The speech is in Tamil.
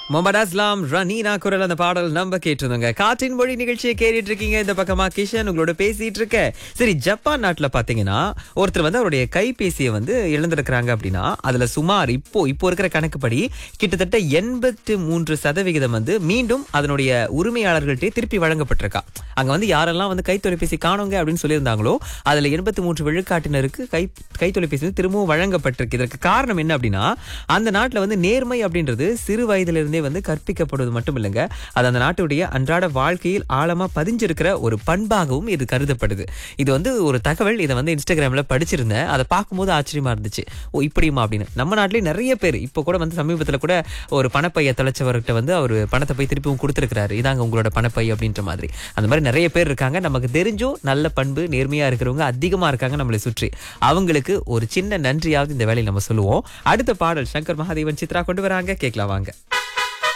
முகமது அஸ்லாம் ரனீனா குரல் அந்த பாடல் நம்ம கேட்டிருந்தோங்க காற்றின் மொழி நிகழ்ச்சியை கேட்டுட்டு இருக்கீங்க இந்த பக்கமா கிஷன் உங்களோட பேசிட்டு இருக்க சரி ஜப்பான் நாட்டுல பாத்தீங்கன்னா ஒருத்தர் வந்து அவருடைய கைபேசியை வந்து இழந்திருக்கிறாங்க அப்படின்னா அதுல சுமார் இப்போ இப்போ இருக்கிற கணக்குப்படி கிட்டத்தட்ட எண்பத்து மூன்று சதவிகிதம் வந்து மீண்டும் அதனுடைய உரிமையாளர்கள்ட்டே திருப்பி வழங்கப்பட்டிருக்கா அங்க வந்து யாரெல்லாம் வந்து கைத்தொலைபேசி காணுங்க அப்படின்னு சொல்லியிருந்தாங்களோ அதுல எண்பத்தி மூன்று விழுக்காட்டினருக்கு கை கைத்தொலைபேசி வந்து திரும்பவும் வழங்கப்பட்டிருக்கு இதற்கு காரணம் என்ன அப்படின்னா அந்த நாட்டுல வந்து நேர்மை அப்படின்றது சிறு வயதிலிருந்தே வந்து கற்பிக்கப்படுவது மட்டும் இல்லைங்க அது அந்த நாட்டுடைய அன்றாட வாழ்க்கையில் ஆழமா பதிஞ்சிருக்கிற ஒரு பண்பாகவும் இது கருதப்படுது இது வந்து ஒரு தகவல் இதை வந்து இன்ஸ்டாகிராம்ல படிச்சிருந்தேன் அதை பார்க்கும்போது ஆச்சரியமா இருந்துச்சு ஓ இப்படியுமா அப்படின்னு நம்ம நாட்டிலேயே நிறைய பேர் இப்போ கூட வந்து சமீபத்துல கூட ஒரு பணப்பைய தொலைச்சவர்கிட்ட வந்து அவர் பணத்தை போய் திருப்பியும் கொடுத்துருக்காரு இதாங்க உங்களோட பணப்பை அப்படின்ற மாதிரி அந்த மாதிரி நிறைய பேர் இருக்காங்க நமக்கு தெரிஞ்சும் நல்ல பண்பு நேர்மையா இருக்கிறவங்க அதிகமா இருக்காங்க நம்மளை சுற்றி அவங்களுக்கு ஒரு சின்ன நன்றியாவது இந்த வேலையில் நம்ம சொல்லுவோம் அடுத்த பாடல் சங்கர் மகாதேவன் சித்ரா கொண்டு வராங்க கேட்கலாம் வாங்க